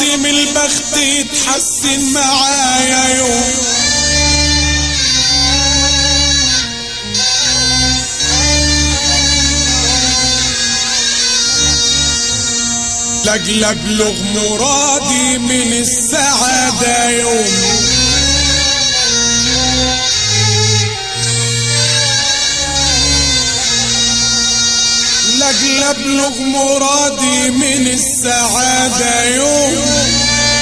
من البخت يتحسن معايا يوم لاجل ابلغ مرادي من السعادة يوم لاجل ابلغ مرادي من السعادة يوم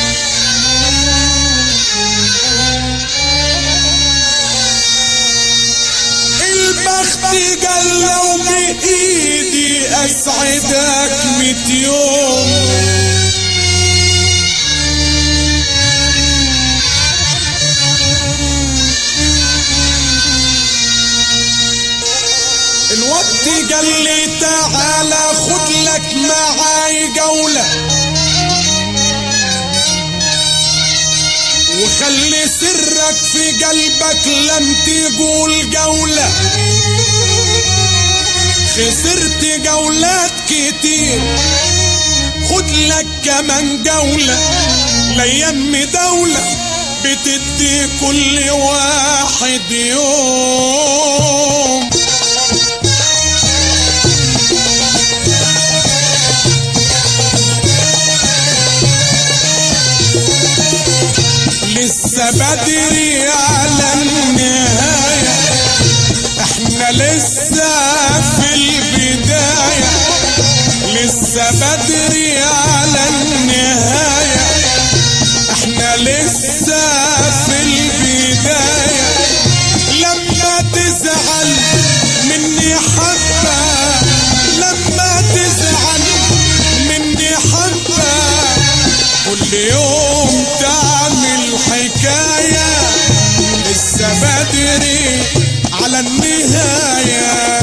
البخت قال لو بإيدي أسعدك ميت يوم الوقت قال لي تعالى خد لك معاي جولة وخلي سرك في قلبك لم تقول جولة خسرت جولات كتير خد لك كمان جولة ليم دولة بتدي كل واحد يوم لسه بدري على النهاية احنا لسه في البداية لسه بدري على النهاية احنا لسه في البداية لما تزعل مني حبة لما تزعل مني حبة كل يوم تعمل حكاية لسه بدري على النهاية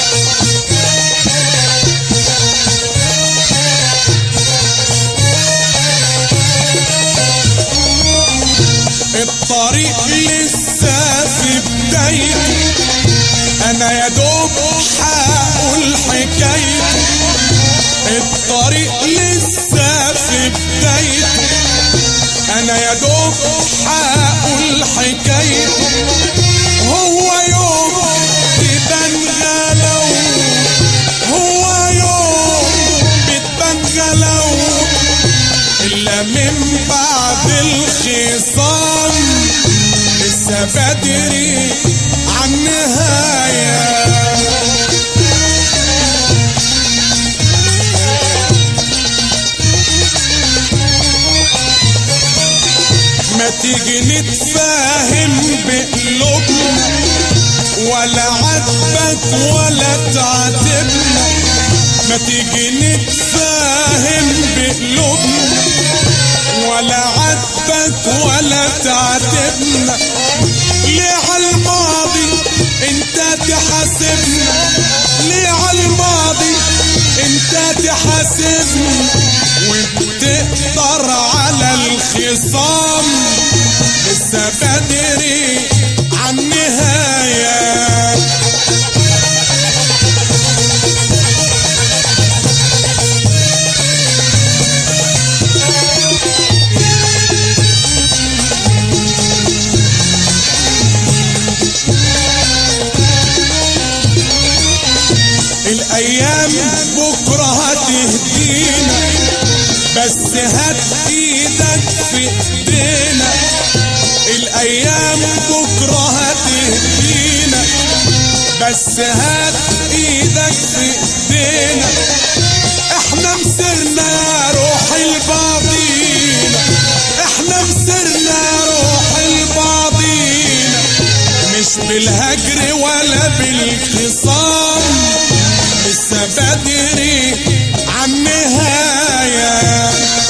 الطريق لسه في بدايته انا يا دوب هقول حكايته الطريق لسه في بدايته انا يا دوب هقول حكايته هو يوم بتبان غلو هو يوم بتبان غلو الا من بعد الخصام لسه بدري عن نهايه ما تيجي نتفاهم بقلوبنا ولا عاتبك ولا تعاتبنا ما تيجي نتفاهم بقلوبنا ولا عاتبك ولا تعاتبنا ليه على الماضي انت تحاسبنا ليه على الماضي انت تحاسبنا وبتقدر على الخصام لسه بدري عن نهايه الايام بكره هتهدينا بس هات ايدك في ايدينا الايام بكره هتهدينا بس هات ايدك في ايدينا احنا مسرنا يا روح الباطينا احنا مسرنا يا روح الباطينا مش بالهجر ولا بالخصام لسه بدري عن نهايه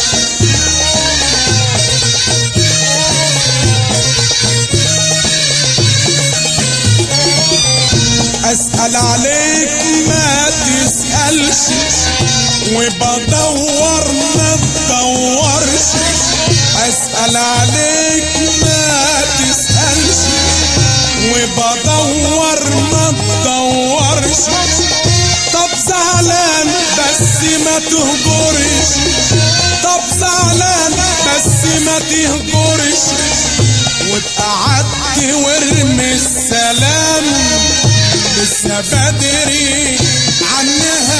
اسأل عليك ما تسألش وبدور ما تدورش اسأل عليك ما تسألش وبدور ما تدورش طب زعلان بس ما تهجرش طب زعلان بس ما تهجرش واتقعدت وارمي السلام لسه بدري عنها